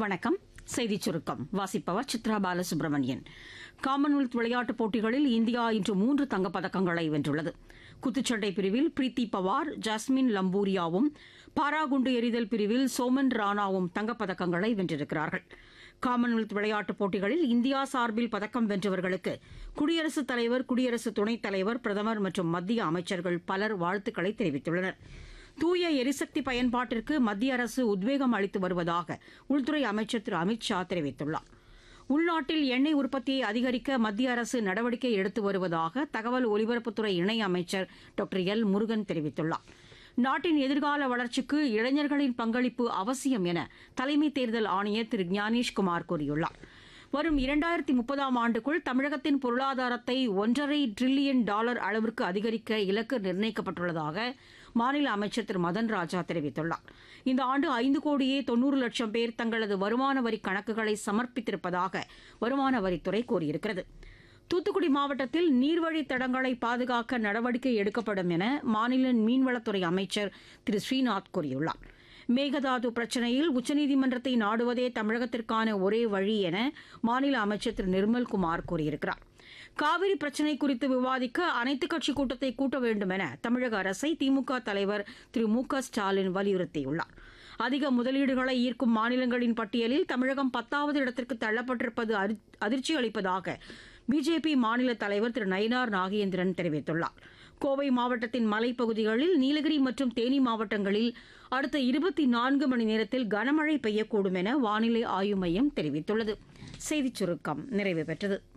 வணக்கம் செய்திச் சுருக்கம் வாசிப்பவர் சித்ரா பாலசுப்ரமணியன் காமன்வெல்த் விளையாட்டுப் போட்டிகளில் இந்தியா இன்று மூன்று தங்கப்பதக்கங்களை வென்றுள்ளது குத்துச்சண்டை பிரிவில் பிரீத்தி பவார் ஜாஸ்மின் லம்பூரியாவும் பாராகுண்டு எறிதல் பிரிவில் சோமன் ராணாவும் தங்கப்பதக்கங்களை வென்றிருக்கிறார்கள் காமன்வெல்த் விளையாட்டுப் போட்டிகளில் இந்தியா சார்பில் பதக்கம் வென்றவர்களுக்கு குடியரசுத் தலைவர் குடியரசு துணைத் தலைவர் பிரதமர் மற்றும் மத்திய அமைச்சர்கள் பலர் வாழ்த்துக்களை தெரிவித்துள்ளனர் தூய எரிசக்தி பயன்பாட்டிற்கு மத்திய அரசு உத்வேகம் அளித்து வருவதாக உள்துறை அமைச்சர் திரு அமித் ஷா தெரிவித்துள்ளார் உள்நாட்டில் எண்ணெய் உற்பத்தியை அதிகரிக்க மத்திய அரசு நடவடிக்கை எடுத்து வருவதாக தகவல் ஒலிபரப்புத்துறை இணை அமைச்சர் டாக்டர் எல் முருகன் தெரிவித்துள்ளார் நாட்டின் எதிர்கால வளர்ச்சிக்கு இளைஞர்களின் பங்களிப்பு அவசியம் என தலைமை தேர்தல் ஆணையர் திரு ஞானேஷ்குமார் கூறியுள்ளார் வரும் இரண்டாயிரத்தி முப்பதாம் ஆண்டுக்குள் தமிழகத்தின் பொருளாதாரத்தை ஒன்றரை டிரில்லியன் டாலர் அளவிற்கு அதிகரிக்க இலக்கு நிர்ணயிக்கப்பட்டுள்ளதாக மாநில அமைச்சர் திரு மதன் ராஜா தெரிவித்துள்ளார் இந்த ஆண்டு ஐந்து கோடியே தொன்னூறு லட்சம் பேர் தங்களது வருமான வரி கணக்குகளை சமர்ப்பித்திருப்பதாக வருமான வரித்துறை கூறியிருக்கிறது தூத்துக்குடி மாவட்டத்தில் நீர்வழி தடங்களை பாதுகாக்க நடவடிக்கை எடுக்கப்படும் என மாநில மீன்வளத்துறை அமைச்சர் திரு ஸ்ரீநாத் கூறியுள்ளார் மேகதாது பிரச்சினையில் உச்சநீதிமன்றத்தை நாடுவதே தமிழகத்திற்கான ஒரே வழி என மாநில அமைச்சர் திரு நிர்மல்குமார் கூறியிருக்கிறார் காவிரி பிரச்சினை குறித்து விவாதிக்க அனைத்துக் கட்சி கூட்டத்தை கூட்ட வேண்டும் என தமிழக அரசை திமுக தலைவர் திரு மு க ஸ்டாலின் வலியுறுத்தியுள்ளார் அதிக முதலீடுகளை ஈர்க்கும் மாநிலங்களின் பட்டியலில் தமிழகம் பத்தாவது இடத்திற்கு தள்ளப்பட்டிருப்பது அதிர்ச்சி அளிப்பதாக பிஜேபி மாநில தலைவர் திரு நயினார் நாகேந்திரன் தெரிவித்துள்ளார் கோவை மாவட்டத்தின் மலைப்பகுதிகளில் நீலகிரி மற்றும் தேனி மாவட்டங்களில் அடுத்த இருபத்தி நான்கு மணி நேரத்தில் கனமழை பெய்யக்கூடும் என வானிலை ஆய்வு மையம் தெரிவித்துள்ளது செய்திச் சுருக்கம் நிறைவு பெற்றது